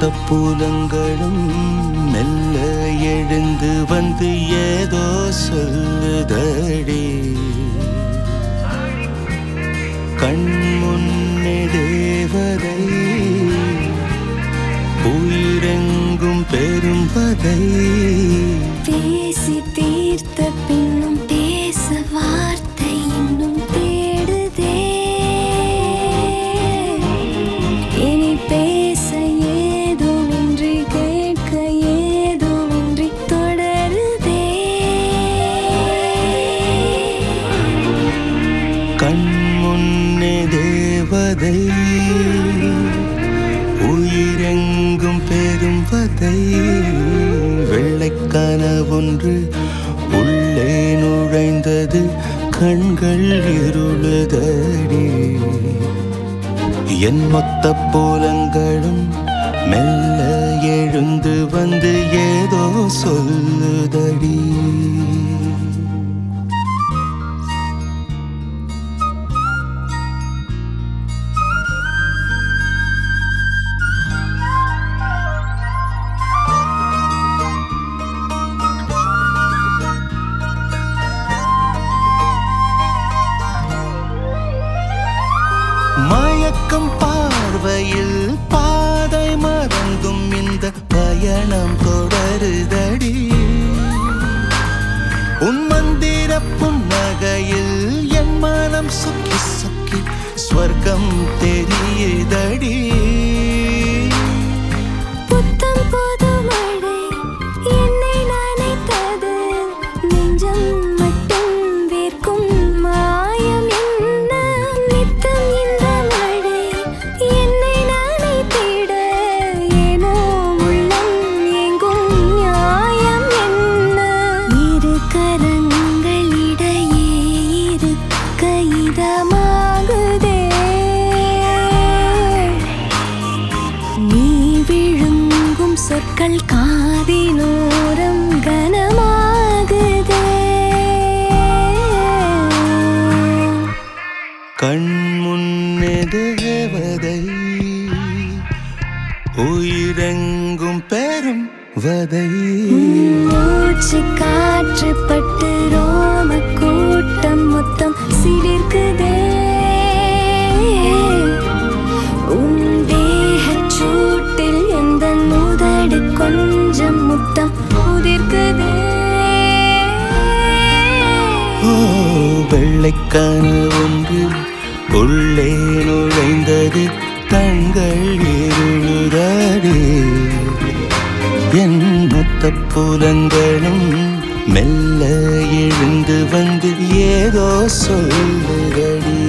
மொத்த பூலங்களும் மெல்ல எழுந்து வந்து ஏதோ சொல்லுதடி கண் முன்னே தேவதை உயிரெங்கும் பெரும்பதை பேசி தீர்த்த பின்னும் பேச வார்த்தை இன்னும் தேடுதே இனி பேச ஏதுமின்றி கேட்க ஏதுமின்றி தொடருதே கண் முன்னே தேவதை உயிரெங்கும் பெரும்பதை வெள்ளைக்கான ஒன்று உள்ளே நுழைந்தது கண்கள் இருளுதடி என் மொத்த போலங்களும் மெல்ல எழுந்து வந்து ஏதோ சொல்லுதடி மயக்கம் பார்வையில் பாதை மறந்தும் இந்த பயணம் தொடருதடி உன் மந்திர புன்னகையில் என் மனம் சுக்கி சுக்கி ஸ்வர்க்கம் தெரியுதடி புத்தம் புது மழை என்னை நனைத்தது நெஞ்சம் மட்டும் வேர்க்கும் மாயம் என்ன நித்தம் இந்த மழை என்னை நனைத்திட ஏனோ உள்ளம் எங்கும் நியாயம் என்ன இரு கரங்களிடையே இருக்க இதமாகுதே நீ விழுங்கும் சொற்கள் காதினோரம் கனமாகுதே கண் முன்னே தேவதை உயிரெங்கும் பெரும் வதை மூச்சு காற்று பட்டு ரோம கூட்டம் மொத்தம் சிலிர்க்குதே உன் தேகச் சூட்டில் எந்த முதடு கொஞ்சம் முத்தம் உதிர்க்குதே ஓ வெள்ளைக்கான ஒன்று உள்ளே நுழைந்தது கண்கள் இருளுதடி என் மொத்த புலங்களும் மெல்ல எழுந்து வந்து ஏதோ சொல்லுதடி